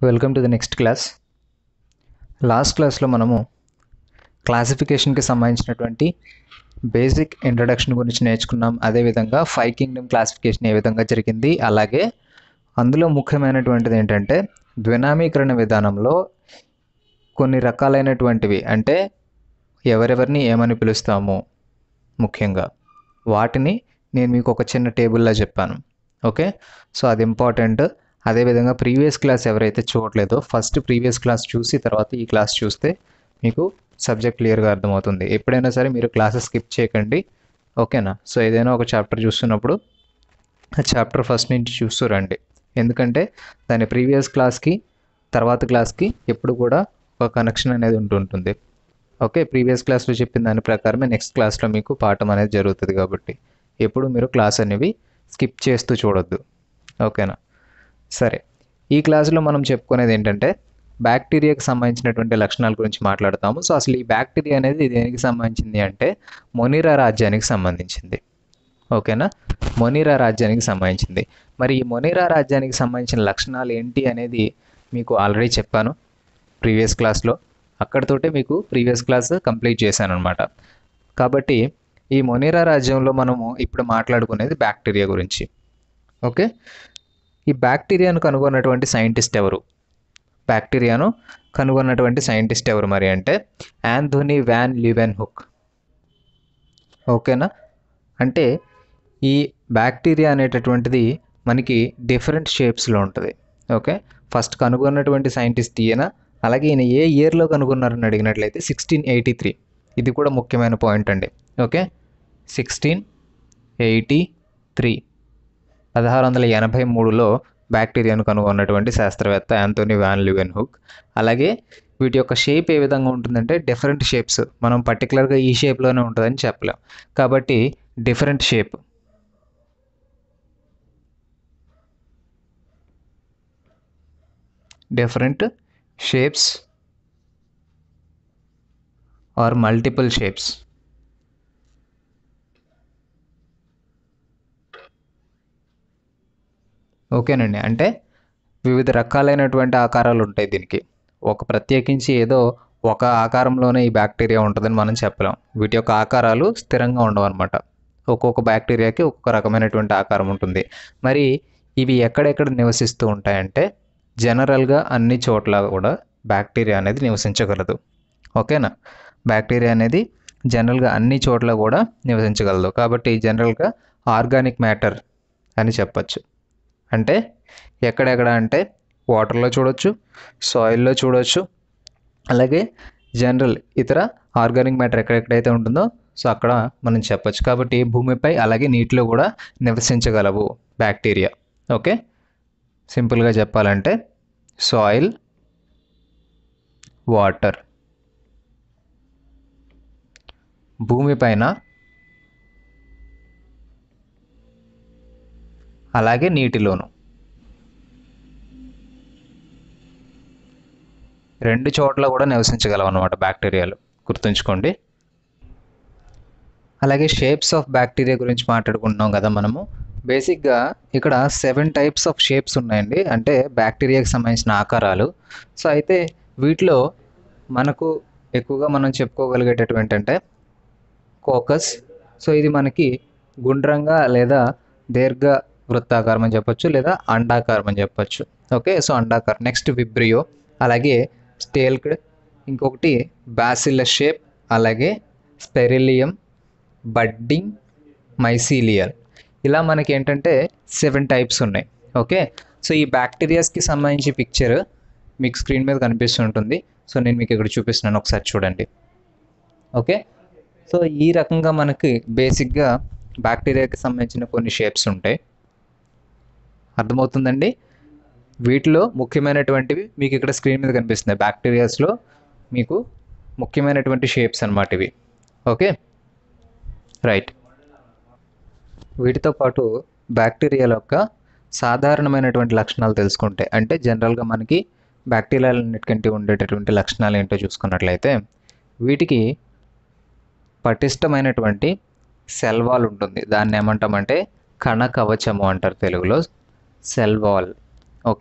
welcome to the next class last క్లాస్లో మనము క్లాసిఫికేషన్కి సంబంధించినటువంటి బేసిక్ ఇంట్రడక్షన్ గురించి నేర్చుకున్నాం అదేవిధంగా ఫైవ్ కింగ్డమ్ క్లాసిఫికేషన్ ఏ విధంగా జరిగింది అలాగే అందులో ముఖ్యమైనటువంటిది ఏంటంటే ద్వినామీకరణ విధానంలో కొన్ని రకాలైనటువంటివి అంటే ఎవరెవరిని ఏమని పిలుస్తాము ముఖ్యంగా వాటిని నేను మీకు ఒక చిన్న టేబుల్లో చెప్పాను ఓకే సో అది ఇంపార్టెంట్ అదేవిధంగా ప్రీవియస్ క్లాస్ ఎవరైతే చూడలేదో ఫస్ట్ ప్రీవియస్ క్లాస్ చూసి తర్వాత ఈ క్లాస్ చూస్తే మీకు సబ్జెక్ట్ క్లియర్గా అర్థమవుతుంది ఎప్పుడైనా సరే మీరు క్లాసెస్ స్కిప్ చేయకండి ఓకేనా సో ఏదైనా ఒక చాప్టర్ చూస్తున్నప్పుడు ఆ చాప్టర్ ఫస్ట్ నుంచి చూస్తూ రండి ఎందుకంటే దాని ప్రీవియస్ క్లాస్కి తర్వాత క్లాస్కి ఎప్పుడు కూడా ఒక కనెక్షన్ అనేది ఉంటుంటుంది ఓకే ప్రీవియస్ క్లాస్లో చెప్పిన దాని ప్రకారమే నెక్స్ట్ క్లాస్లో మీకు పాఠం అనేది జరుగుతుంది కాబట్టి ఎప్పుడు మీరు క్లాస్ అనేవి స్కిప్ చేస్తూ చూడొద్దు ఓకేనా సరే ఈ క్లాసులో మనం చెప్పుకునేది ఏంటంటే బ్యాక్టీరియాకి సంబంధించినటువంటి లక్షణాల గురించి మాట్లాడతాము సో అసలు ఈ బ్యాక్టీరియా అనేది దేనికి సంబంధించింది అంటే మొనిరా రాజ్యానికి సంబంధించింది ఓకేనా మొనిరా రాజ్యానికి సంబంధించింది మరి ఈ మొనిరా రాజ్యానికి సంబంధించిన లక్షణాలు ఏంటి అనేది మీకు ఆల్రెడీ చెప్పాను ప్రీవియస్ క్లాస్లో అక్కడితోటే మీకు ప్రీవియస్ క్లాస్ కంప్లీట్ చేశాను అనమాట కాబట్టి ఈ మొనిరా రాజ్యంలో మనము ఇప్పుడు మాట్లాడుకునేది బ్యాక్టీరియా గురించి ఓకే ఈ బ్యాక్టీరియాను కనుగొన్నటువంటి సైంటిస్ట్ ఎవరు బ్యాక్టీరియాను కనుగొన్నటువంటి సైంటిస్ట్ ఎవరు మరి అంటే యాంథోనీ వ్యాన్ లివెన్ హుక్ ఓకేనా అంటే ఈ బ్యాక్టీరియా అనేటటువంటిది మనకి డిఫరెంట్ షేప్స్లో ఉంటుంది ఓకే ఫస్ట్ కనుగొన్నటువంటి సైంటిస్ట్ ఈయన అలాగే ఈయన ఏ ఇయర్లో కనుగొన్నారని అడిగినట్లయితే సిక్స్టీన్ ఎయిటీ త్రీ ఇది కూడా ముఖ్యమైన పాయింట్ అండి ఓకే సిక్స్టీన్ ఎయిటీ త్రీ పదహారు వందల ఎనభై మూడులో బ్యాక్టీరియాను కనుగొన్నటువంటి శాస్త్రవేత్త యాంథోనీ వ్యాన్ లివెన్ హుక్ అలాగే వీటి యొక్క షేప్ ఏ విధంగా ఉంటుందంటే డిఫరెంట్ షేప్స్ మనం పర్టికులర్గా ఈ షేప్లోనే ఉంటుందని చెప్పలేం కాబట్టి different shape different shapes or multiple shapes ఓకేనండి అంటే వివిధ రకాలైనటువంటి ఆకారాలు ఉంటాయి దీనికి ఒక ప్రత్యేకించి ఏదో ఒక ఆకారంలోనే ఈ బ్యాక్టీరియా ఉంటుందని మనం చెప్పలేం వీటి యొక్క ఆకారాలు స్థిరంగా ఉండవు అనమాట ఒక్కొక్క బ్యాక్టీరియాకి ఒక్కొక్క రకమైనటువంటి ఆకారం ఉంటుంది మరి ఇవి ఎక్కడెక్కడ నివసిస్తూ ఉంటాయంటే జనరల్గా అన్ని చోట్ల కూడా బ్యాక్టీరియా అనేది నివసించగలదు ఓకేనా బ్యాక్టీరియా అనేది జనరల్గా అన్ని చోట్ల కూడా నివసించగలదు కాబట్టి జనరల్గా ఆర్గానిక్ మ్యాటర్ అని చెప్పచ్చు అంటే ఎక్కడెక్కడ అంటే వాటర్లో చూడొచ్చు సాయిల్లో చూడొచ్చు అలాగే జనరల్ ఇతర ఆర్గానిక్ మ్యాటర్ ఎక్కడెక్కడైతే ఉంటుందో సో అక్కడ మనం చెప్పొచ్చు కాబట్టి భూమిపై అలాగే నీటిలో కూడా నివసించగలవు బ్యాక్టీరియా ఓకే సింపుల్గా చెప్పాలంటే సాయిల్ వాటర్ భూమిపైన అలాగే నీటిలోను రెండు చోట్ల కూడా నివసించగలవు అనమాట బ్యాక్టీరియాలు గుర్తుంచుకోండి అలాగే షేప్స్ ఆఫ్ బ్యాక్టీరియా గురించి మాట్లాడుకుంటున్నాం కదా మనము బేసిక్గా ఇక్కడ సెవెన్ టైప్స్ ఆఫ్ షేప్స్ ఉన్నాయండి అంటే బ్యాక్టీరియాకి సంబంధించిన ఆకారాలు సో అయితే వీటిలో మనకు ఎక్కువగా మనం చెప్పుకోగలిగేటటువంటి అంటే కోకస్ సో ఇది మనకి గుండ్రంగా లేదా దీర్ఘ వృత్తాకారం అని చెప్పొచ్చు లేదా అండాకారం అని చెప్పొచ్చు ఓకే సో అండాకారం నెక్స్ట్ విబ్రియో అలాగే స్టేల్క్డ్ ఇంకొకటి బాసిల్లస్ షేప్ అలాగే స్పెరిలియం బడ్డింగ్ మైసీలియల్ ఇలా మనకి ఏంటంటే సెవెన్ టైప్స్ ఉన్నాయి ఓకే సో ఈ బ్యాక్టీరియాస్కి సంబంధించి పిక్చర్ మీకు స్క్రీన్ మీద కనిపిస్తుంటుంది సో నేను మీకు ఇక్కడ చూపిస్తున్నాను ఒకసారి చూడండి ఓకే సో ఈ రకంగా మనకి బేసిక్గా బ్యాక్టీరియాకి సంబంధించిన కొన్ని షేప్స్ ఉంటాయి అర్థమవుతుందండి వీటిలో ముఖ్యమైనటువంటివి మీకు ఇక్కడ స్క్రీన్ మీద కనిపిస్తున్నాయి బ్యాక్టీరియాస్లో మీకు ముఖ్యమైనటువంటి షేప్స్ అన్నమాట ఇవి ఓకే రైట్ వీటితో పాటు బ్యాక్టీరియాల యొక్క సాధారణమైనటువంటి లక్షణాలు తెలుసుకుంటే అంటే జనరల్గా మనకి బ్యాక్టీరియాలన్నిటికంటే ఉండేటటువంటి లక్షణాలు ఏంటో చూసుకున్నట్లయితే వీటికి పటిష్టమైనటువంటి సెల్ వాల్ ఉంటుంది దాన్ని ఏమంటామంటే కణ కవచము అంటారు తెలుగులో సెల్ వాల్ ఓకే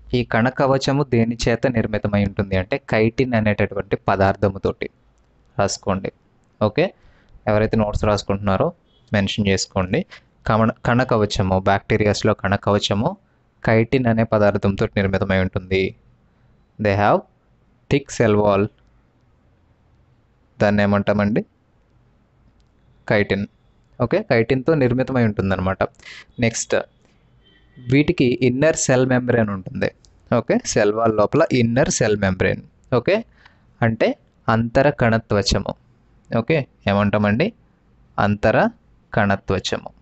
ఈ కణ కవచము దేని చేత నిర్మితమై ఉంటుంది అంటే కైటిన్ అనేటటువంటి పదార్థముతోటి రాసుకోండి ఓకే ఎవరైతే నోట్స్ రాసుకుంటున్నారో మెన్షన్ చేసుకోండి కణ కణ కవచము బ్యాక్టీరియాస్లో కణ కవచము కైటిన్ అనే పదార్థంతో నిర్మితమై ఉంటుంది they have thick cell wall దాన్ని ఏమంటామండి కైటిన్ ఓకే కైటిన్తో నిర్మితమై ఉంటుందన్నమాట నెక్స్ట్ వీటికి ఇన్నర్ సెల్ మెంబ్రెయిన్ ఉంటుంది ఓకే సెల్ వాల్ లోపల ఇన్నర్ సెల్ మెంబ్రెయిన్ ఓకే అంటే అంతర కణత్వచము ఓకే ఏమంటామండి అంతర కణత్వచము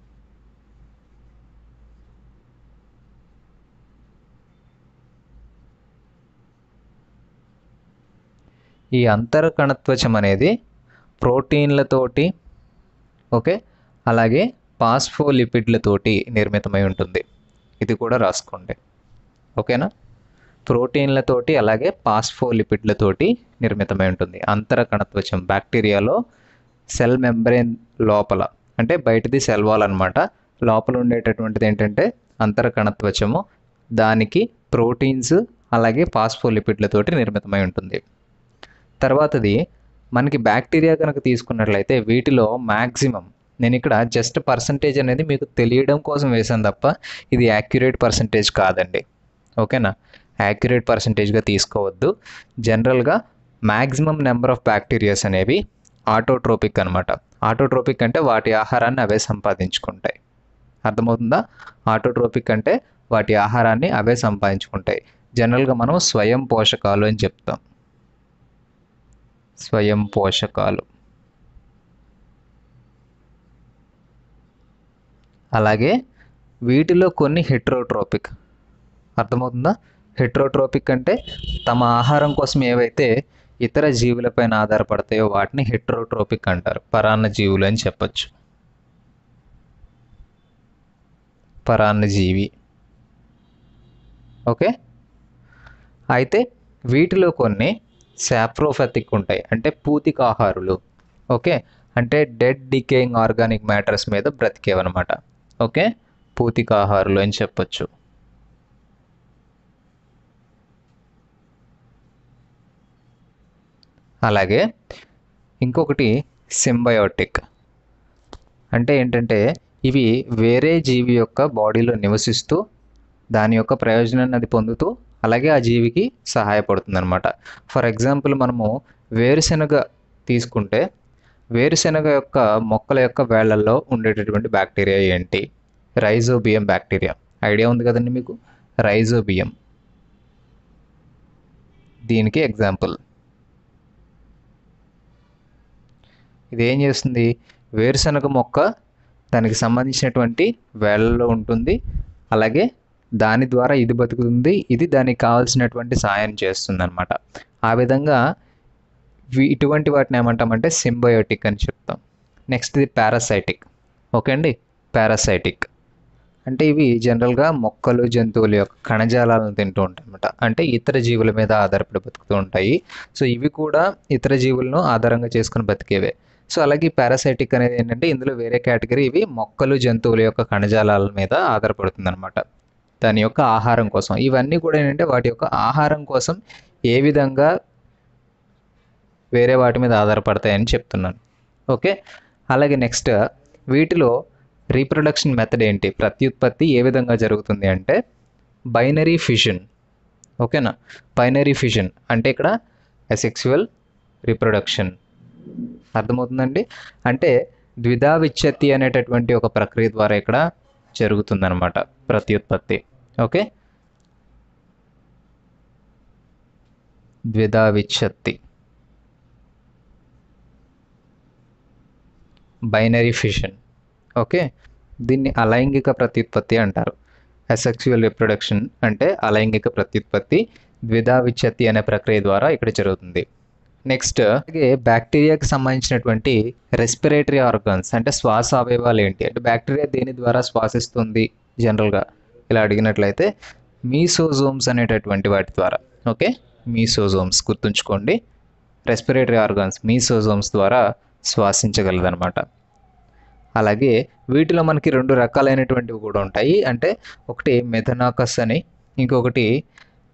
ఈ అంతర కణత్వచం అనేది ప్రోటీన్లతోటి ఓకే అలాగే పాస్ఫోలిపిడ్లతోటి నిర్మితమై ఉంటుంది ఇది కూడా రాసుకోండి ఓకేనా ప్రోటీన్లతోటి అలాగే పాస్ఫోలిపిడ్లతోటి నిర్మితమై ఉంటుంది అంతర కణత్వచం బ్యాక్టీరియాలో సెల్ మెంబ్రెయిన్ లోపల అంటే బయటిది సెల్ వాల్ అనమాట లోపల ఉండేటటువంటిది ఏంటంటే అంతర కణత్వచము దానికి ప్రోటీన్స్ అలాగే పాస్ఫోలిపిడ్లతోటి నిర్మితమై ఉంటుంది తర్వాతది మనకి బ్యాక్టీరియా కనుక తీసుకున్నట్లయితే వీటిలో మ్యాక్సిమం నేను ఇక్కడ జస్ట్ పర్సంటేజ్ అనేది మీకు తెలియడం కోసం వేసాను తప్ప ఇది యాక్యురేట్ పర్సంటేజ్ కాదండి ఓకేనా యాక్యురేట్ పర్సంటేజ్గా తీసుకోవద్దు జనరల్గా మ్యాక్సిమం నెంబర్ ఆఫ్ బ్యాక్టీరియాస్ అనేవి ఆటోట్రోపిక్ అనమాట ఆటోట్రోపిక్ అంటే వాటి ఆహారాన్ని అవే సంపాదించుకుంటాయి అర్థమవుతుందా ఆటోట్రోపిక్ అంటే వాటి ఆహారాన్ని అవే సంపాదించుకుంటాయి జనరల్గా మనం స్వయం పోషకాలు అని చెప్తాం స్వయం పోషకాలు అలాగే వీటిలో కొన్ని హెట్రోట్రోపిక్ అర్థమవుతుందా హెట్రోట్రోపిక్ అంటే తమ ఆహారం కోసం ఏవైతే ఇతర జీవులపైన ఆధారపడతాయో వాటిని హెట్రోట్రోపిక్ అంటారు పరాన్న జీవులు అని చెప్పచ్చు పరాన్న జీవి ఓకే అయితే వీటిలో కొన్ని సాప్రోఫెతిక్ ఉంటాయి అంటే పూతికాహారులు ఓకే అంటే డెడ్ డికేయింగ్ ఆర్గానిక్ మ్యాటర్స్ మీద బ్రతికేవన్నమాట ఓకే పూతికాహారులు అని చెప్పొచ్చు అలాగే ఇంకొకటి సింబయోటిక్ అంటే ఏంటంటే ఇవి వేరే జీవి యొక్క బాడీలో నివసిస్తూ దాని యొక్క ప్రయోజనాన్ని అది పొందుతూ అలాగే ఆ జీవికి సహాయపడుతుంది అనమాట ఫర్ ఎగ్జాంపుల్ మనము వేరుశెనగ తీసుకుంటే వేరుశెనగ యొక్క మొక్కల యొక్క వేళ్లలో ఉండేటటువంటి బ్యాక్టీరియా ఏంటి రైజోబియం బ్యాక్టీరియా ఐడియా ఉంది కదండి మీకు రైజోబియం దీనికి ఎగ్జాంపుల్ ఇది ఏం చేస్తుంది వేరుశనగ మొక్క దానికి సంబంధించినటువంటి వేళ్ళలో ఉంటుంది అలాగే దాని ద్వారా ఇది బతుకుతుంది ఇది దానికి కావాల్సినటువంటి సాయం చేస్తుంది అనమాట ఆ విధంగా వీ- ఇటువంటి వాటిని ఏమంటామంటే సింబయోటిక్ అని చెప్తాం నెక్స్ట్ ఇది పారాసైటిక్ ఓకే అండి పారాసైటిక్ అంటే ఇవి జనరల్గా మొక్కలు జంతువుల యొక్క కణజాలాలను తింటూ ఉంటాయి అనమాట అంటే ఇతర జీవుల మీద ఆధారపడి బతుకుతూ ఉంటాయి సో ఇవి కూడా ఇతర జీవులను ఆధారంగా చేసుకుని బతికేవే సో అలాగే పారాసైటిక్ అనేది ఏంటంటే ఇందులో వేరే కేటగిరీ ఇవి మొక్కలు జంతువుల యొక్క కణజాలాల మీద ఆధారపడుతుంది అనమాట దాని యొక్క ఆహారం కోసం ఇవన్నీ కూడా ఏంటంటే వాటి యొక్క ఆహారం కోసం ఏ విధంగా వేరే వాటి మీద ఆధారపడతాయని చెప్తున్నాను ఓకే అలాగే నెక్స్ట్ వీటిలో రీప్రొడక్షన్ మెథడ్ ఏంటి ప్రత్యుత్పత్తి ఏ విధంగా జరుగుతుంది అంటే బైనరీ ఫిషన్ ఓకేనా బైనరీ ఫిషన్ అంటే ఇక్కడ అసెక్సువల్ రీప్రొడక్షన్ అర్థమవుతుందండి అంటే ద్విధా విచ్ఛత్తి అనేటటువంటి ఒక ప్రక్రియ ద్వారా ఇక్కడ జరుగుతుందన్నమాట ప్రత్యుత్పత్తి ఓకే ద్విధా విచ్ఛత్తి బైనరీ ఫిషన్ ఓకే దీన్ని అలైంగిక ప్రత్యుత్పత్తి అంటారు అసెక్సువల్ రిప్రొడక్షన్ అంటే అలైంగిక ప్రత్యుత్పత్తి ద్విధా విచ్ఛత్తి అనే ప్రక్రియ ద్వారా ఇక్కడ జరుగుతుంది నెక్స్ట్ అలాగే బ్యాక్టీరియాకి సంబంధించినటువంటి రెస్పిరేటరీ ఆర్గన్స్ అంటే శ్వాస అవయవాలు ఏంటి అంటే బ్యాక్టీరియా దేని ద్వారా శ్వాసిస్తుంది జనరల్గా ఇలా అడిగినట్లయితే మీసోజోమ్స్ అనేటటువంటి వాటి ద్వారా ఓకే మీసోజోమ్స్ గుర్తుంచుకోండి రెస్పిరేటరీ ఆర్గాన్స్ మీసోజోమ్స్ ద్వారా శ్వాసించగలదన్నమాట అలాగే వీటిలో మనకి రెండు రకాలైనటువంటివి కూడా ఉంటాయి అంటే ఒకటి మెథనాకస్ అని ఇంకొకటి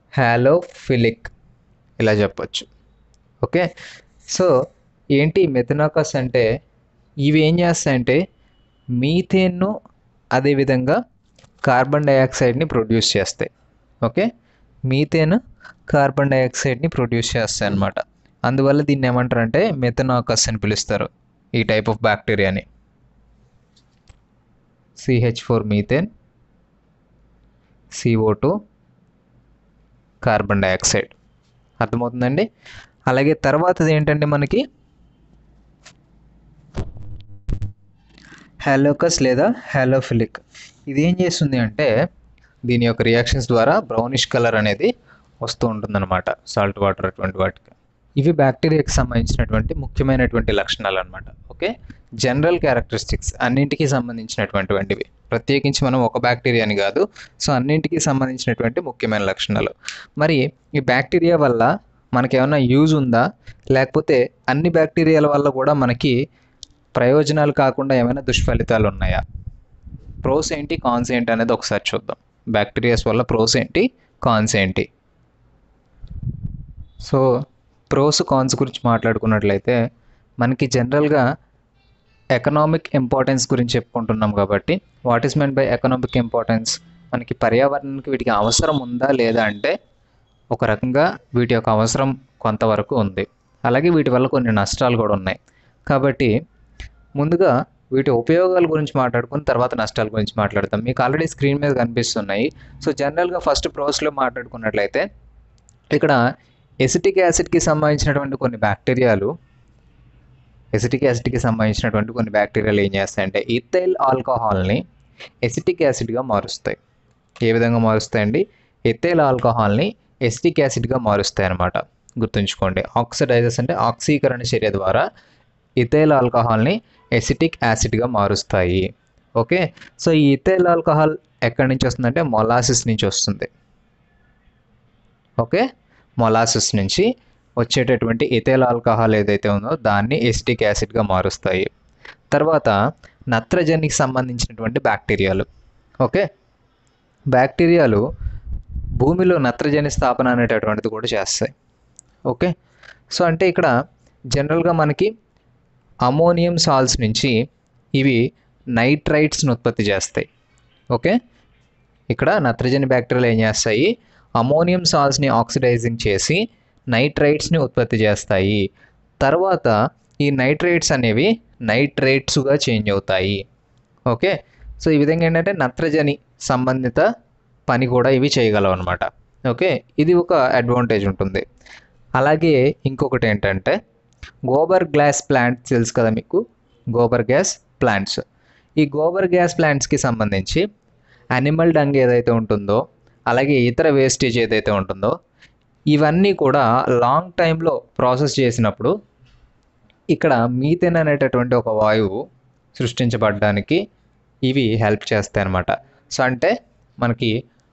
హ్యాలోఫిలిక్ ఇలా చెప్పొచ్చు ఓకే సో ఏంటి మెథనాకస్ అంటే ఇవి ఏం చేస్తాయంటే మీథేన్ను అదేవిధంగా కార్బన్ డైఆక్సైడ్ని ప్రొడ్యూస్ చేస్తాయి ఓకే మీథేన్ కార్బన్ డైఆక్సైడ్ని ప్రొడ్యూస్ చేస్తాయి అన్నమాట అందువల్ల దీన్ని ఏమంటారంటే మెథనాకస్ అని పిలుస్తారు ఈ టైప్ ఆఫ్ బ్యాక్టీరియాని CH four methane CO two carbon dioxide అర్థమవుతుందండి అలాగే తర్వాతది ఏంటంటే మనకి హ్యాలోకస్ లేదా హ్యాలోఫిలిక్ ఇది ఏం చేస్తుంది అంటే దీని యొక్క రియాక్షన్స్ ద్వారా బ్రౌనిష్ కలర్ అనేది వస్తూ ఉంటుందన్నమాట సాల్ట్ వాటర్ అటువంటి వాటికి ఇవి బ్యాక్టీరియాకి సంబంధించినటువంటి ముఖ్యమైనటువంటి లక్షణాలు అనమాట ఓకే జనరల్ క్యారెక్టరిస్టిక్స్ అన్నింటికి సంబంధించినటువంటివి ప్రత్యేకించి మనం ఒక బ్యాక్టీరియాని కాదు సో అన్నింటికి సంబంధించినటువంటి ముఖ్యమైన లక్షణాలు మరి ఈ బ్యాక్టీరియా వల్ల మనకి ఏమైనా యూజ్ ఉందా లేకపోతే అన్ని బ్యాక్టీరియాల వల్ల కూడా మనకి ప్రయోజనాలు కాకుండా ఏమైనా దుష్ఫలితాలు ఉన్నాయా ప్రోస్ ఏంటి కాన్స్ ఏంటి అనేది ఒకసారి చూద్దాం బ్యాక్టీరియాస్ వల్ల ప్రోస్ ఏంటి కాన్స్ ఏంటి సో ప్రోస్ కాన్స్ గురించి మాట్లాడుకున్నట్లయితే మనకి జనరల్గా ఎకనామిక్ ఇంపార్టెన్స్ గురించి చెప్పుకుంటున్నాం కాబట్టి what is meant by economic importance మనకి పర్యావరణానికి వీటికి అవసరం ఉందా లేదా అంటే ఒక రకంగా వీటి యొక్క అవసరం కొంతవరకు ఉంది అలాగే వీటి వల్ల కొన్ని నష్టాలు కూడా ఉన్నాయి కాబట్టి ముందుగా వీటి ఉపయోగాల గురించి మాట్లాడుకుని తర్వాత నష్టాల గురించి మాట్లాడతాం మీకు ఆల్రెడీ స్క్రీన్ మీద కనిపిస్తున్నాయి సో జనరల్గా ఫస్ట్ ప్రోస్లో మాట్లాడుకున్నట్లయితే ఇక్కడ ఎసిటిక్ యాసిడ్కి సంబంధించినటువంటి కొన్ని బ్యాక్టీరియాలు ఎసిటిక్ యాసిడ్కి సంబంధించినటువంటి కొన్ని బ్యాక్టీరియాలు ఏం చేస్తాయంటే ఇథైల్ ఆల్కహాల్ని ఎసిటిక్ యాసిడ్గా మారుస్తాయి ఏ విధంగా మారుస్తాయండి ఎథైల్ ఆల్కహాల్ని ఎసిటిక్ యాసిడ్గా మారుస్తాయి అన్నమాట గుర్తుంచుకోండి ఆక్సిడైజర్స్ అంటే ఆక్సీకరణ చర్య ద్వారా ఇథైల్ ఆల్కహాల్ని ఎసిటిక్ యాసిడ్గా మారుస్తాయి ఓకే సో ఈ ఇథైల్ ఆల్కహాల్ ఎక్కడి నుంచి వస్తుందంటే మొలాసిస్ నుంచి వస్తుంది ఓకే మొలాసిస్ నుంచి వచ్చేటటువంటి ఇథైల్ ఆల్కహాల్ ఏదైతే ఉందో దాన్ని ఎసిటిక్ యాసిడ్గా మారుస్తాయి తర్వాత నత్రజనికి సంబంధించినటువంటి బ్యాక్టీరియాలు ఓకే బ్యాక్టీరియాలు భూమిలో నత్రజని స్థాపన అనేటటువంటిది కూడా చేస్తాయి ఓకే సో అంటే ఇక్కడ జనరల్గా మనకి అమోనియం సాల్స్ నుంచి ఇవి నైట్రైట్స్ని ఉత్పత్తి చేస్తాయి ఓకే ఇక్కడ నత్రజని బ్యాక్టీరియాలు ఏం చేస్తాయి అమోనియం సాల్స్ని ఆక్సిడైజింగ్ చేసి నైట్రైట్స్ని ఉత్పత్తి చేస్తాయి తర్వాత ఈ నైట్రేట్స్ అనేవి నైట్రేట్స్గా చేంజ్ అవుతాయి ఓకే సో ఈ విధంగా ఏంటంటే నత్రజని సంబంధిత పని కూడా ఇవి చేయగలవు అనమాట ఓకే ఇది ఒక అడ్వాంటేజ్ ఉంటుంది అలాగే ఇంకొకటి ఏంటంటే గోబర్ గ్లాస్ ప్లాంట్ తెలుసు కదా మీకు గోబర్ గ్యాస్ ప్లాంట్స్ ఈ గోబర్ గ్యాస్ ప్లాంట్స్కి సంబంధించి యానిమల్ డంగ్ ఏదైతే ఉంటుందో అలాగే ఇతర వేస్టేజ్ ఏదైతే ఉంటుందో ఇవన్నీ కూడా లాంగ్ టైంలో ప్రాసెస్ చేసినప్పుడు ఇక్కడ మీథేన్ అనేటటువంటి ఒక వాయువు సృష్టించబడడానికి ఇవి హెల్ప్ చేస్తాయి అన్నమాట సో అంటే మనకి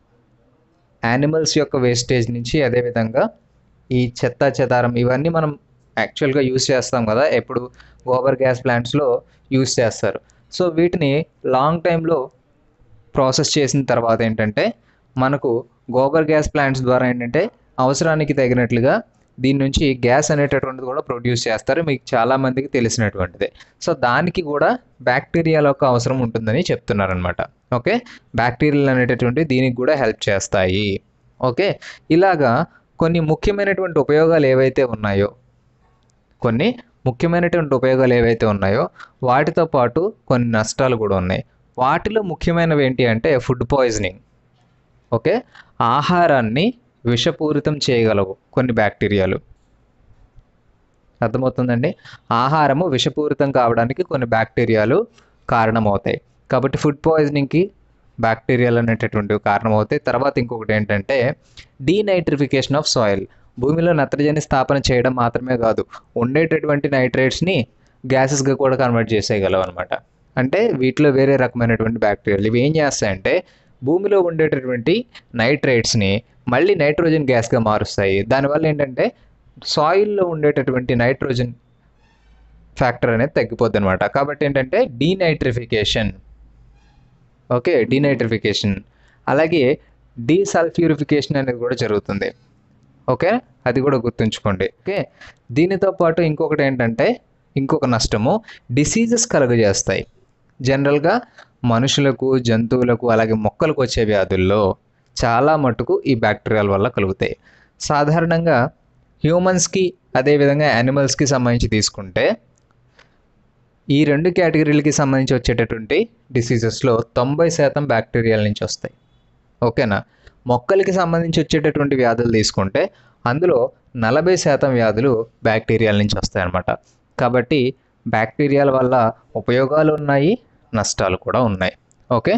యానిమల్స్ యొక్క వేస్టేజ్ నుంచి అదేవిధంగా ఈ చెత్త చెదారం ఇవన్నీ మనం యాక్చువల్గా యూస్ చేస్తాం కదా ఎప్పుడు గోబర్ గ్యాస్ ప్లాంట్స్లో యూస్ చేస్తారు సో వీటిని లాంగ్ టైంలో ప్రాసెస్ చేసిన తర్వాత ఏంటంటే మనకు గోబర్ గ్యాస్ ప్లాంట్స్ ద్వారా ఏంటంటే అవసరానికి తగినట్లుగా దీని నుంచి గ్యాస్ అనేటటువంటిది కూడా ప్రొడ్యూస్ చేస్తారు మీకు చాలామందికి తెలిసినటువంటిదే సో దానికి కూడా బ్యాక్టీరియాల యొక్క అవసరం ఉంటుందని చెప్తున్నారనమాట ఓకే బ్యాక్టీరియాలు అనేటటువంటివి దీనికి కూడా హెల్ప్ చేస్తాయి ఓకే ఇలాగా కొన్ని ముఖ్యమైనటువంటి ఉపయోగాలు ఏవైతే ఉన్నాయో కొన్ని ముఖ్యమైనటువంటి ఉపయోగాలు ఏవైతే ఉన్నాయో వాటితో పాటు కొన్ని నష్టాలు కూడా ఉన్నాయి వాటిలో ముఖ్యమైనవి ఏంటి అంటే ఫుడ్ పాయిజనింగ్ ఓకే ఆహారాన్ని విషపూరితం చేయగలవు కొన్ని బ్యాక్టీరియాలు అర్థమవుతుందండి ఆహారము విషపూరితం కావడానికి కొన్ని బ్యాక్టీరియాలు కారణమవుతాయి కాబట్టి ఫుడ్ పాయిజనింగ్కి బ్యాక్టీరియాలు అనేటటువంటివి కారణమవుతాయి తర్వాత ఇంకొకటి ఏంటంటే డీనైట్రిఫికేషన్ ఆఫ్ సాయిల్ భూమిలో నత్రజని స్థాపన చేయడం మాత్రమే కాదు ఉండేటటువంటి నైట్రేట్స్ని గ్యాసెస్గా కూడా కన్వర్ట్ చేసేయగలవు అనమాట అంటే వీటిలో వేరే రకమైనటువంటి బ్యాక్టీరియాలు ఇవి ఏం చేస్తాయంటే భూమిలో ఉండేటటువంటి నైట్రేట్స్ని మళ్ళీ నైట్రోజన్ గ్యాస్గా మారుస్తాయి దానివల్ల ఏంటంటే సాయిల్లో ఉండేటటువంటి నైట్రోజన్ ఫ్యాక్టర్ అనేది తగ్గిపోద్ది అనమాట కాబట్టి ఏంటంటే డీనైట్రిఫికేషన్ ఓకే డీనైట్రిఫికేషన్ అలాగే డీసల్ఫ్యూరిఫికేషన్ అనేది కూడా జరుగుతుంది ఓకే అది కూడా గుర్తుంచుకోండి ఓకే దీనితో పాటు ఇంకొకటి ఏంటంటే ఇంకొక నష్టము డిసీజెస్ కలుగజేస్తాయి జనరల్గా మనుషులకు జంతువులకు అలాగే మొక్కలకు వచ్చే వ్యాధుల్లో చాలా మటుకు ఈ బ్యాక్టీరియాల వల్ల కలుగుతాయి సాధారణంగా హ్యూమన్స్కి అదేవిధంగా యానిమల్స్కి సంబంధించి తీసుకుంటే ఈ రెండు కేటగిరీలకి సంబంధించి వచ్చేటటువంటి డిసీజెస్లో తొంభై శాతం బ్యాక్టీరియాల నుంచి వస్తాయి ఓకేనా మొక్కలకి సంబంధించి వచ్చేటటువంటి వ్యాధులు తీసుకుంటే అందులో నలభై శాతం వ్యాధులు బ్యాక్టీరియాల నుంచి వస్తాయన్నమాట కాబట్టి బ్యాక్టీరియాల వల్ల ఉపయోగాలు ఉన్నాయి నష్టాలు కూడా ఉన్నాయి ఓకే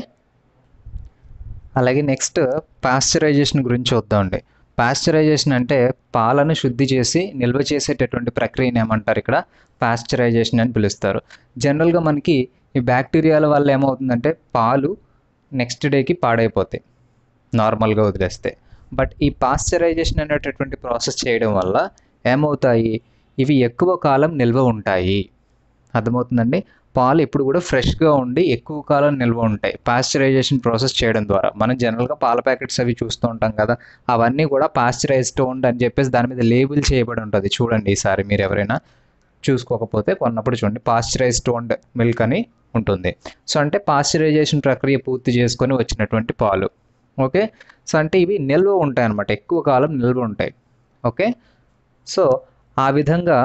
అలాగే నెక్స్ట్ పాశ్చరైజేషన్ గురించి చూద్దామండి పాశ్చరైజేషన్ అంటే పాలను శుద్ధి చేసి నిల్వ చేసేటటువంటి ప్రక్రియని ఏమంటారు ఇక్కడ పాశ్చరైజేషన్ అని పిలుస్తారు జనరల్గా మనకి ఈ బ్యాక్టీరియాల వల్ల ఏమవుతుందంటే పాలు నెక్స్ట్ డేకి పాడైపోతాయి నార్మల్గా వదిలేస్తే బట్ ఈ పాశ్చరైజేషన్ అనేటటువంటి ప్రాసెస్ చేయడం వల్ల ఏమవుతాయి ఇవి ఎక్కువ కాలం నిల్వ ఉంటాయి అర్థమవుతుందండి పాలు ఎప్పుడు కూడా ఫ్రెష్గా ఉండి ఎక్కువ కాలం నిల్వ ఉంటాయి పాశ్చరైజేషన్ ప్రాసెస్ చేయడం ద్వారా మనం జనరల్గా పాల ప్యాకెట్స్ అవి చూస్తూ ఉంటాం కదా అవన్నీ కూడా పాశ్చరైజ్డ్ ఉండ్ అని చెప్పేసి దాని మీద లేబుల్ చేయబడి ఉంటుంది చూడండి ఈసారి మీరు ఎవరైనా చూసుకోకపోతే కొన్నప్పుడు చూడండి పాశ్చరైజ్డ్ ఉండ్ మిల్క్ అని ఉంటుంది సో అంటే పాశ్చరైజేషన్ ప్రక్రియ పూర్తి చేసుకొని వచ్చినటువంటి పాలు ఓకే సో అంటే ఇవి నిల్వ ఉంటాయి అన్నమాట ఎక్కువ కాలం నిల్వ ఉంటాయి ఓకే సో ఆ విధంగా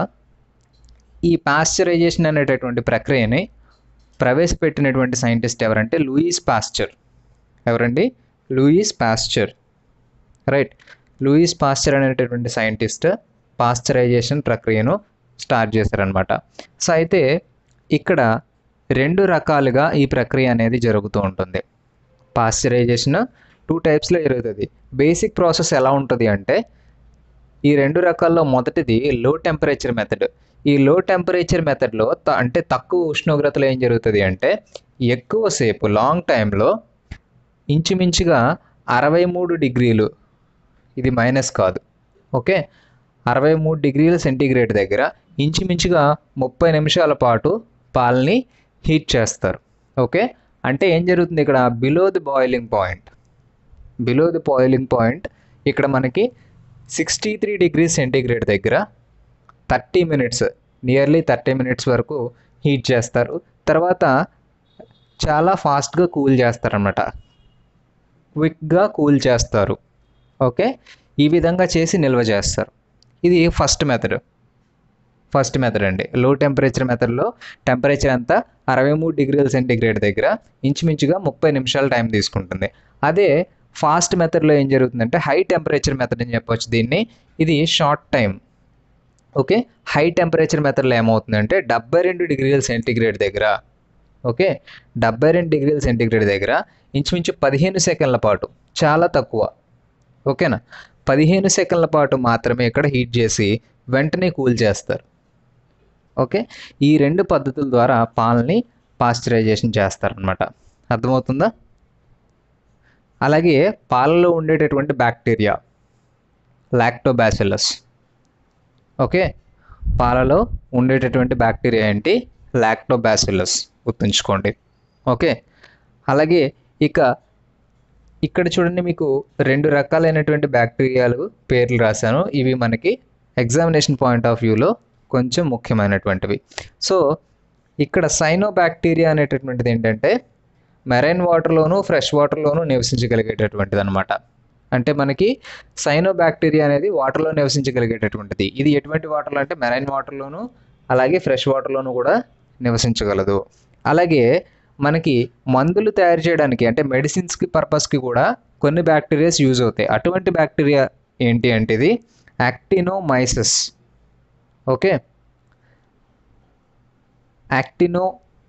ఈ పాశ్చరైజేషన్ అనేటటువంటి ప్రక్రియని ప్రవేశపెట్టినటువంటి సైంటిస్ట్ ఎవరంటే లూయిస్ పాస్చర్ ఎవరండి Louis Pasteur right Louis Pasteur అనేటటువంటి సైంటిస్ట్ పాశ్చరైజేషన్ ప్రక్రియను స్టార్ట్ చేశారనమాట సో అయితే ఇక్కడ రెండు రకాలుగా ఈ ప్రక్రియ అనేది జరుగుతూ ఉంటుంది పాశ్చరైజేషన్ టూ టైప్స్లో జరుగుతుంది బేసిక్ ప్రాసెస్ ఎలా ఉంటుంది అంటే ఈ రెండు రకాల్లో మొదటిది లో టెంపరేచర్ మెథడ్ ఈ లో టెంపరేచర్ మెథడ్లో త అంటే తక్కువ ఉష్ణోగ్రతలో ఏం జరుగుతుంది అంటే ఎక్కువసేపు లాంగ్ టైంలో ఇంచుమించుగా అరవై మూడు డిగ్రీలు ఇది మైనస్ కాదు ఓకే అరవై మూడు డిగ్రీల సెంటీగ్రేడ్ దగ్గర ఇంచుమించుగా ముప్పై నిమిషాల పాటు పాలని హీట్ చేస్తారు ఓకే అంటే ఏం జరుగుతుంది ఇక్కడ below the boiling point below the boiling point ఇక్కడ మనకి సిక్స్టీ త్రీ డిగ్రీ సెంటీగ్రేడ్ దగ్గర thirty minutes nearly thirty minutes వరకు హీట్ చేస్తారు తర్వాత చాలా ఫాస్ట్గా కూల్ చేస్తారనమాట క్విక్గా కూల్ చేస్తారు ఓకే ఈ విధంగా చేసి నిల్వ చేస్తారు ఇది ఫస్ట్ మెథడ్ ఫస్ట్ మెథడ్ అండి లో టెంపరేచర్ మెథడ్లో టెంపరేచర్ అంతా అరవై మూడు డిగ్రీల సెంటీగ్రేడ్ దగ్గర ఇంచుమించుగా ముప్పై నిమిషాల టైం తీసుకుంటుంది అదే ఫాస్ట్ మెథడ్లో ఏం జరుగుతుందంటే హై టెంపరేచర్ మెథడ్ అని చెప్పొచ్చు దీన్ని ఇది short time okay high temperature మెథడ్లో ఏమవుతుందంటే డెబ్బై రెండు డిగ్రీల సెంటీగ్రేడ్ దగ్గర ఓకే డెబ్బై రెండు డిగ్రీల సెంటీగ్రేడ్ దగ్గర ఇంచుమించు పదిహేను సెకండ్ల పాటు చాలా తక్కువ ఓకేనా పదిహేను సెకండ్ల పాటు మాత్రమే ఇక్కడ హీట్ చేసి వెంటనే కూల్ చేస్తారు ఓకే ఈ రెండు పద్ధతుల ద్వారా పాలని పాశ్చరైజేషన్ చేస్తారనమాట అర్థమవుతుందా అలాగే పాలలో ఉండేటటువంటి బ్యాక్టీరియా లాక్టోబాసిల్లస్ ఓకే పాలలో ఉండేటటువంటి బ్యాక్టీరియా ఏంటి లాక్టోబాసిల్లస్ గుర్తుంచుకోండి ఓకే అలాగే ఇక ఇక్కడ చూడండి మీకు రెండు రకాలైనటువంటి బ్యాక్టీరియాలు పేర్లు రాశాను ఇవి మనకి ఎగ్జామినేషన్ పాయింట్ ఆఫ్ వ్యూలో కొంచెం ముఖ్యమైనటువంటివి సో ఇక్కడ సైనో బ్యాక్టీరియా అనేటటువంటిది ఏంటంటే మెరైన్ వాటర్లోను ఫ్రెష్ వాటర్లోను నివసించగలిగేటటువంటిది అనమాట అంటే మనకి సైనో బ్యాక్టీరియా అనేది వాటర్లో నివసించగలిగేటటువంటిది ఇది ఎటువంటి వాటర్లో అంటే మెరైన్ వాటర్లోను అలాగే ఫ్రెష్ వాటర్లోను కూడా నివసించగలదు అలాగే మనకి మందులు తయారు చేయడానికి అంటే మెడిసిన్స్కి పర్పస్కి కూడా కొన్ని బ్యాక్టీరియాస్ యూజ్ అవుతాయి అటువంటి బ్యాక్టీరియా ఏంటి అంటే ఇది యాక్టినోమైసస్ ఓకే యాక్టినో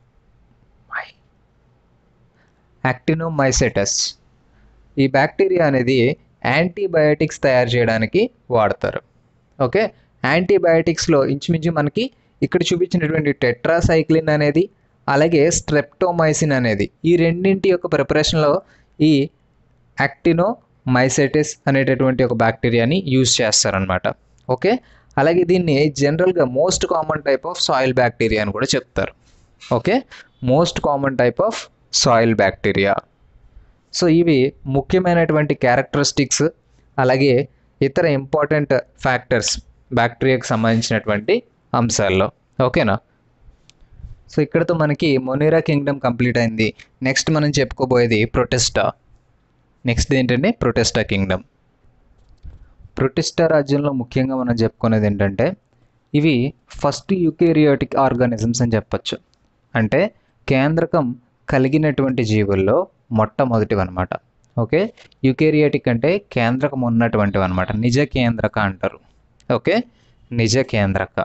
యాక్టినోమైసెటస్ ఈ బ్యాక్టీరియా అనేది యాంటీబయాటిక్స్ తయారు చేయడానికి వాడతారు ఓకే యాంటీబయాటిక్స్లో ఇంచుమించు మనకి ఇక్కడ చూపించినటువంటి టెట్రాసైక్లిన్ అనేది అలాగే స్ట్రెప్టోమైసిన్ అనేది ఈ రెండింటి యొక్క ప్రిపరేషన్లో ఈ యాక్టినో మైసెటిస్ అనేటటువంటి ఒక బ్యాక్టీరియాని యూజ్ చేస్తారనమాట ఓకే అలాగే దీన్ని జనరల్గా most common type of soil bacteria అని కూడా చెప్తారు okay most common type of soil bacteria so ఇవి ముఖ్యమైనటువంటి క్యారెక్టరిస్టిక్స్ అలాగే ఇతర ఇంపార్టెంట్ ఫ్యాక్టర్స్ బ్యాక్టీరియాకి సంబంధించినటువంటి అంశాల్లో ఓకేనా సో ఇక్కడతో మనకి మొనేరా కింగ్డమ్ కంప్లీట్ అయింది నెక్స్ట్ మనం చెప్పుకోబోయేది ప్రొటెస్టా నెక్స్ట్ ఏంటంటే ప్రొటెస్టా కింగ్డమ్ ప్రొటెస్టా రాజ్యంలో ముఖ్యంగా మనం చెప్పుకునేది ఏంటంటే ఇవి ఫస్ట్ యూకేరియోటిక్ ఆర్గానిజమ్స్ అని చెప్పచ్చు అంటే కేంద్రకం కలిగినటువంటి జీవుల్లో మొట్టమొదటివి అనమాట ఓకే యూకేరియోటిక్ అంటే కేంద్రకం ఉన్నటువంటివి అనమాట నిజ కేంద్రక అంటారు ఓకే నిజ కేంద్రక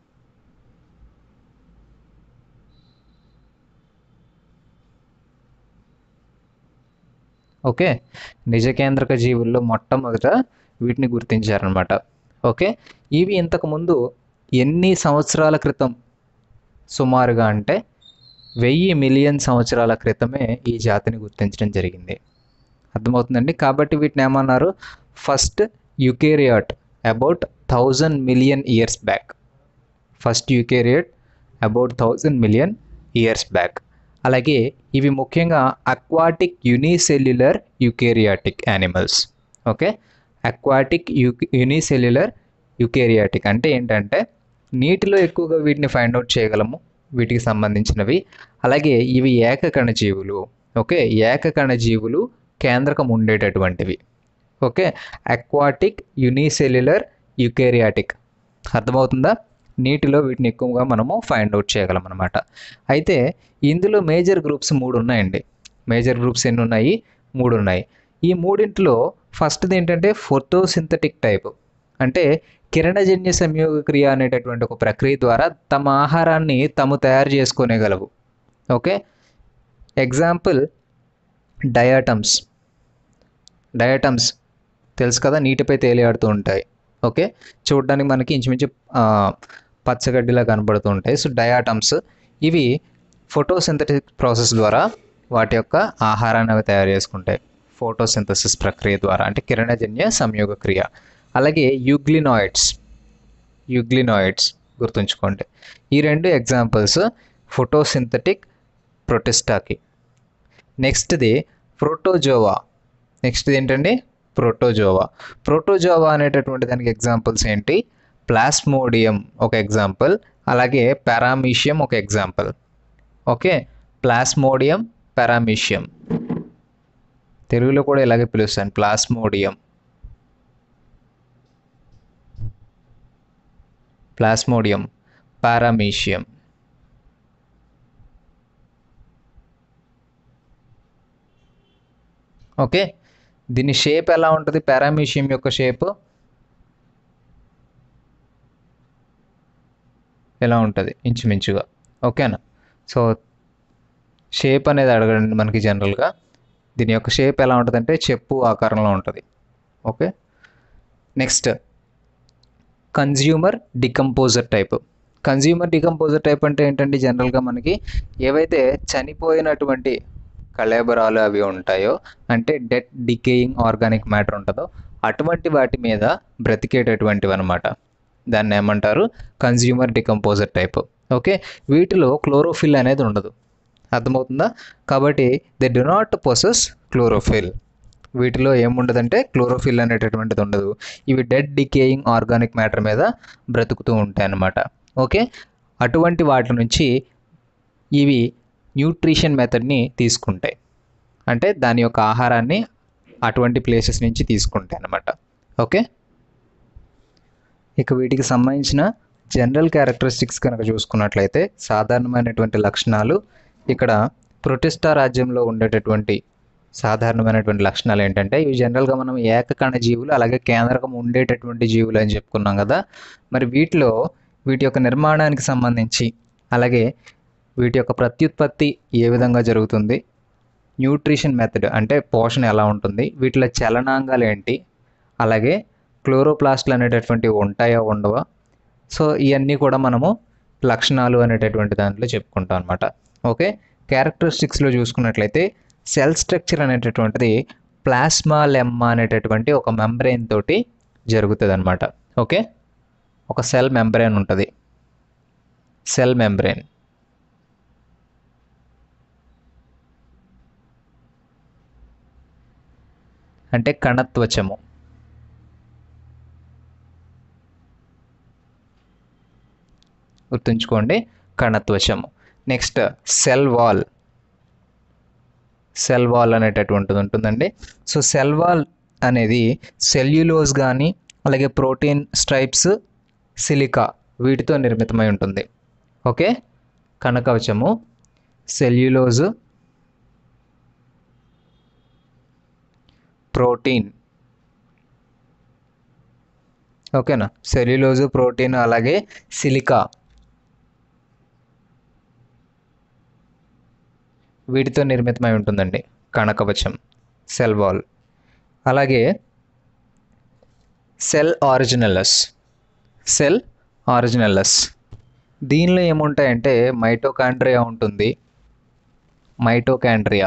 ఓకే నిజ కేంద్రక జీవుల్లో మొట్టమొదట వీటిని గుర్తించారనమాట ఓకే ఇవి ఇంతకుముందు ఎన్ని సంవత్సరాల క్రితం సుమారుగా అంటే వెయ్యి మిలియన్ సంవత్సరాల క్రితమే ఈ జాతిని గుర్తించడం జరిగింది అర్థమవుతుందండి కాబట్టి వీటిని ఏమన్నారు first eukaryote about thousand million years back first eukaryote about thousand million years back అలాగే ఇవి ముఖ్యంగా aquatic unicellular eukaryotic animals okay aquatic యు యునిసెల్యులర్ యుకేరియాటిక్ అంటే ఏంటంటే నీటిలో ఎక్కువగా వీటిని ఫైండ్ అవుట్ చేయగలము వీటికి సంబంధించినవి అలాగే ఇవి ఏకకణ జీవులు ఓకే ఏకకణ జీవులు కేంద్రకం ఉండేటటువంటివి ఓకే అక్వాటిక్ యునిసెల్యులర్ యుకేరియాటిక్ అర్థమవుతుందా నీటిలో వీటిని ఎక్కువగా మనము ఫైండ్ అవుట్ చేయగలం అనమాట అయితే ఇందులో మేజర్ గ్రూప్స్ మూడు ఉన్నాయండి మేజర్ గ్రూప్స్ ఎన్ని ఉన్నాయి మూడు ఉన్నాయి ఈ మూడింటిలో ఫస్ట్ది ఏంటంటే ఫోటోసింథటిక్ టైప్ అంటే కిరణజన్య సంయోగ క్రియ అనేటటువంటి ఒక ప్రక్రియ ద్వారా తమ ఆహారాన్ని తాము తయారు చేసుకోనేగలవు ఓకే ఎగ్జాంపుల్ డయాటమ్స్ డయాటమ్స్ తెలుసు కదా నీటిపై తేలియాడుతూ ఉంటాయి ఓకే చూడడానికి మనకి ఇంచుమించు ఆ, పచ్చగడ్డిలా కనబడుతూ ఉంటాయి సో డయాటమ్స్ ఇవి ఫోటోసింథటిక్ ప్రాసెస్ ద్వారా వాటి యొక్క ఆహారాన్ని అవి తయారు చేసుకుంటాయి ఫోటోసింథసిస్ ప్రక్రియ ద్వారా అంటే కిరణజన్య సంయోగ క్రియ అలాగే యుగ్లినాయిడ్స్ యుగ్లినాయిడ్స్ గుర్తుంచుకోండి ఈ రెండు ఎగ్జాంపుల్స్ ఫోటోసింథటిక్ ప్రొటెస్టాకి నెక్స్ట్ది ప్రోటోజోవా నెక్స్ట్ది ఏంటండి ప్రోటోజోవా ప్రోటోజోవా అనేటటువంటి దానికి ఎగ్జాంపుల్స్ ఏంటి ప్లాస్మోడియం ఒక ఎగ్జాంపుల్ అలాగే పారామీషియం ఒక ఎగ్జాంపుల్ ఓకే ప్లాస్మోడియం పారామీషియం తెలుగులో కూడా ఇలాగే పిలుస్తాను ప్లాస్మోడియం ప్లాస్మోడియం పారామీషియం ఓకే దీని షేప్ ఎలా ఉంటుంది పారామీషియం యొక్క షేప్ ఎలా ఉంటుంది ఇంచుమించుగా ఓకేనా సో షేప్ అనేది అడగండి మనకి జనరల్గా దీని యొక్క షేప్ ఎలా ఉంటుందంటే చెప్పు ఆకారంలో ఉంటుంది okay next consumer decomposer type consumer decomposer type అంటే ఏంటంటే జనరల్గా మనకి ఏవైతే చనిపోయినటువంటి కళేబరాలు అవి ఉంటాయో అంటే డెడ్ డికేయింగ్ ఆర్గానిక్ మ్యాటర్ ఉంటుందో అటువంటి వాటి మీద బ్రతికేటటువంటివి అనమాట దాన్ని ఏమంటారు కన్జ్యూమర్ డికంపోజర్ టైప్ ఓకే వీటిలో క్లోరోఫిల్ అనేది ఉండదు అర్థమవుతుందా కాబట్టి they do not possess chlorophyll వీటిలో ఏముండదంటే క్లోరోఫిల్ అనేటటువంటిది ఉండదు ఇవి డెడ్ డికేయింగ్ ఆర్గానిక్ మ్యాటర్ మీద బ్రతుకుతూ ఉంటాయి అన్నమాట ఓకే అటువంటి వాటి నుంచి ఇవి న్యూట్రిషన్ మెథడ్ని తీసుకుంటాయి అంటే దాని యొక్క ఆహారాన్ని అటువంటి ప్లేసెస్ నుంచి తీసుకుంటాయి అన్నమాట ఓకే ఇక వీటికి సంబంధించిన జనరల్ క్యారెక్టరిస్టిక్స్ కనుక చూసుకున్నట్లయితే సాధారణమైనటువంటి లక్షణాలు ఇక్కడ ప్రొటెస్టా రాజ్యంలో ఉండేటటువంటి సాధారణమైనటువంటి లక్షణాలు ఏంటంటే ఇవి జనరల్గా మనం ఏకకణ జీవులు అలాగే కేంద్రకం ఉండేటటువంటి జీవులు అని చెప్పుకున్నాం కదా మరి వీటిలో వీటి యొక్క నిర్మాణానికి సంబంధించి అలాగే వీటి యొక్క ప్రత్యుత్పత్తి ఏ విధంగా జరుగుతుంది న్యూట్రిషన్ మెథడ్ అంటే పోషణ ఎలా ఉంటుంది వీటిలో చలనాంగాలు ఏంటి అలాగే క్లోరోప్లాస్ట్లు అనేటటువంటివి ఉంటాయా ఉండవా సో ఇవన్నీ కూడా మనము లక్షణాలు అనేటటువంటి దాంట్లో చెప్పుకుంటాం అనమాట ఓకే క్యారెక్టరిస్టిక్స్లో చూసుకున్నట్లయితే సెల్ స్ట్రక్చర్ అనేటటువంటిది ప్లాస్మా లెమ్మా అనేటటువంటి ఒక మెంబ్రెయిన్ తోటి జరుగుతుంది అనమాట ఓకే ఒక సెల్ మెంబ్రెయిన్ ఉంటుంది సెల్ మెంబ్రెయిన్ అంటే కణత్వచము గుర్తుంచుకోండి కణత్వచము next cell wall cell wall అనేటటువంటిది ఉంటుందండి సో సెల్ వాల్ అనేది సెల్యులోజ్ కానీ అలాగే ప్రోటీన్ స్ట్రైప్స్ సిలికా వీటితో నిర్మితమై ఉంటుంది ఓకే కణకవచము సెల్యులోజ్ ప్రోటీన్ ఓకేనా సెల్యులోజ్ ప్రోటీన్ అలాగే సిలికా వీటితో నిర్మితమై ఉంటుందండి కణకవచం సెల్ వాల్ అలాగే సెల్ ఆరిజినలస్ సెల్ ఆరిజినలస్ దీనిలో ఏముంటాయంటే మైటోకాండ్రియా ఉంటుంది మైటోకాండ్రియా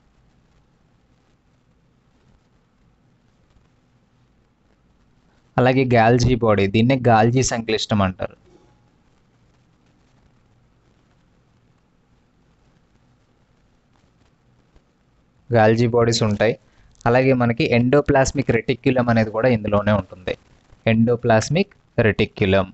అలాగే గాల్జీ బాడీ దీన్నే గాల్జీ సంక్లిష్టం అంటారు గాల్జీ బాడీస్ ఉంటాయి అలాగే మనకి ఎండోప్లాస్మిక్ రెటిక్యులం అనేది కూడా ఇందులోనే ఉంటుంది ఎండోప్లాస్మిక్ రెటిక్యులం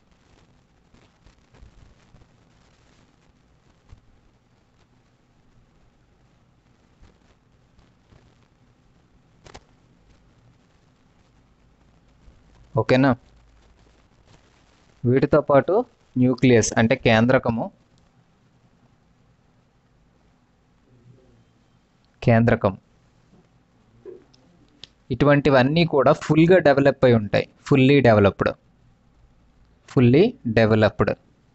ఓకేనా వీటితో పాటు న్యూక్లియస్ అంటే కేంద్రకము కేంద్రకం ఇటువంటివన్నీ కూడా ఫుల్గా డెవలప్ అయి ఉంటాయి ఫుల్లీ డెవలప్డ్ ఫుల్లీ డెవలప్డ్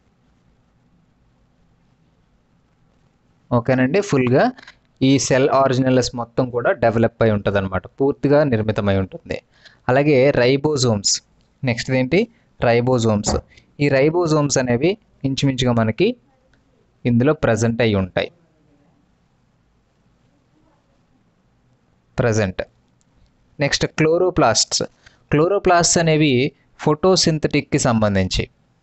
ఓకేనండి ఫుల్గా ఈ సెల్ ఆరిజినల్స్ మొత్తం కూడా డెవలప్ అయి ఉంటుంది అనమాట పూర్తిగా నిర్మితమై ఉంటుంది అలాగే రైబోజోమ్స్ నెక్స్ట్ ఏంటి రైబోజోమ్స్ ఈ రైబోజోమ్స్ అనేవి ఇంచుమించుగా మనకి ఇందులో ప్రజెంట్ అయి ఉంటాయి ప్రజెంట్ నెక్స్ట్ క్లోరోప్లాస్ట్స్ క్లోరోప్లాస్ట్స్ అనేవి ఫోటోసింథటిక్కి సంబంధించి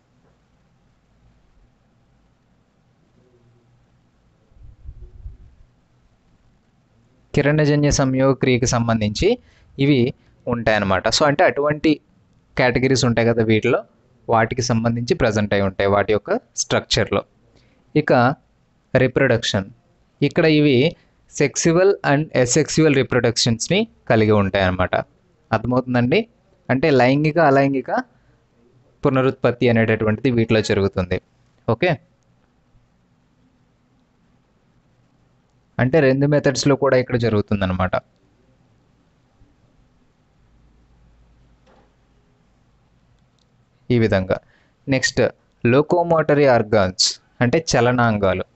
కిరణజన్య సంయోగ క్రియకి సంబంధించి ఇవి ఉంటాయన్నమాట సో అంటే అటువంటి కేటగిరీస్ ఉంటాయి కదా వీటిలో వాటికి సంబంధించి ప్రజెంట్ అయి ఉంటాయి వాటి యొక్క స్ట్రక్చర్లో ఇక రిప్రొడక్షన్ ఇక్కడ ఇవి సెక్సువల్ అండ్ ఎసెక్సువల్ రిప్రొడక్షన్స్ని కలిగి ఉంటాయి అన్నమాట అర్థమవుతుందండి అంటే లైంగిక అలైంగిక పునరుత్పత్తి అనేటటువంటిది వీటిలో జరుగుతుంది ఓకే అంటే రెండు మెథడ్స్లో కూడా ఇక్కడ జరుగుతుందన్నమాట ఈ విధంగా నెక్స్ట్ లోకోమోటరీ ఆర్గాన్స్ అంటే చలనాంగాలు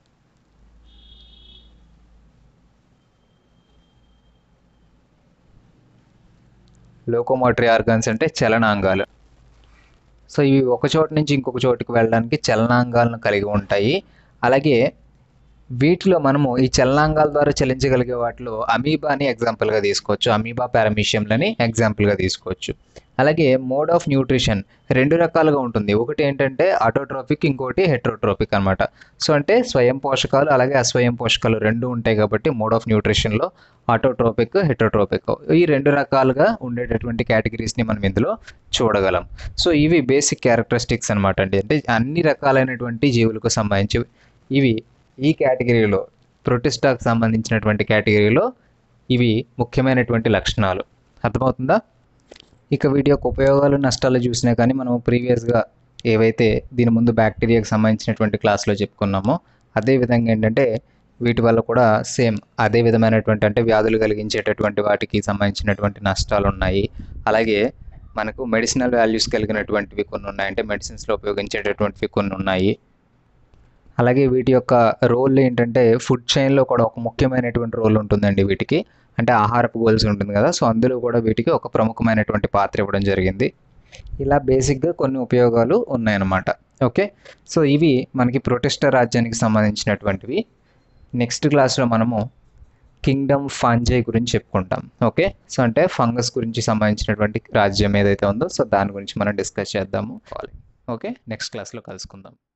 లోకోమోటరీ ఆర్గాన్స్ అంటే చలనాంగాలు సో ఇవి ఒక చోటు నుంచి ఇంకొక చోటుకి వెళ్ళడానికి చలనాంగాలను కలిగి ఉంటాయి అలాగే వీటిలో మనము ఈ చలనాంగాల ద్వారా చలించగలిగే వాటిలో అమీబాని ఎగ్జాంపుల్గా తీసుకోవచ్చు అమీబా పారామీషియంలని ఎగ్జాంపుల్గా తీసుకోవచ్చు అలాగే మోడ్ ఆఫ్ న్యూట్రిషన్ రెండు రకాలుగా ఉంటుంది ఒకటి ఏంటంటే ఆటోట్రోపిక్ ఇంకోటి హెట్రోట్రోపిక్ అనమాట సో అంటే స్వయం పోషకాలు అలాగే అస్వయం పోషకాలు రెండు ఉంటాయి కాబట్టి మోడ్ ఆఫ్ న్యూట్రిషన్లో ఆటోట్రోపిక్ హెట్రోట్రోపిక్ ఈ రెండు రకాలుగా ఉండేటటువంటి కేటగిరీస్ని మనం ఇందులో చూడగలం సో ఇవి బేసిక్ క్యారెక్టరిస్టిక్స్ అనమాట అండి అంటే అన్ని రకాలైనటువంటి జీవులకు సంబంధించి ఇవి ఈ కేటగిరీలో ప్రొటిస్టాకు సంబంధించినటువంటి కేటగిరీలో ఇవి ముఖ్యమైనటువంటి లక్షణాలు అర్థమవుతుందా ఇక వీటి యొక్క ఉపయోగాలు నష్టాలు చూసినా కానీ మనం ప్రీవియస్గా ఏవైతే దీని ముందు బ్యాక్టీరియాకి సంబంధించినటువంటి క్లాస్లో చెప్పుకున్నామో అదే విధంగా ఏంటంటే వీటి వల్ల కూడా సేమ్ అదే విధమైనటువంటి అంటే వ్యాధులు కలిగించేటటువంటి వాటికి సంబంధించినటువంటి నష్టాలు ఉన్నాయి అలాగే మనకు మెడిసినల్ వాల్యూస్ కలిగినటువంటివి కొన్ని ఉన్నాయి అంటే మెడిసిన్స్లో ఉపయోగించేటటువంటివి కొన్ని ఉన్నాయి అలాగే వీటి యొక్క రోల్ ఏంటంటే ఫుడ్ చైన్లో కూడా ఒక ముఖ్యమైనటువంటి రోల్ ఉంటుందండి వీటికి అంటే ఆహారపు గోల్స్ ఉంటుంది కదా సో అందులో కూడా వీటికి ఒక ప్రముఖమైనటువంటి పాత్ర ఇవ్వడం జరిగింది ఇలా బేసిక్గా కొన్ని ఉపయోగాలు ఉన్నాయన్నమాట ఓకే సో ఇవి మనకి ప్రొటెస్టర్ రాజ్యానికి సంబంధించినటువంటివి నెక్స్ట్ క్లాస్లో మనము కింగ్డమ్ ఫాంజై గురించి చెప్పుకుంటాం ఓకే సో అంటే ఫంగస్ గురించి సంబంధించినటువంటి రాజ్యం ఏదైతే ఉందో సో దాని గురించి మనం డిస్కస్ చేద్దాము ఓకే నెక్స్ట్ క్లాస్లో కలుసుకుందాం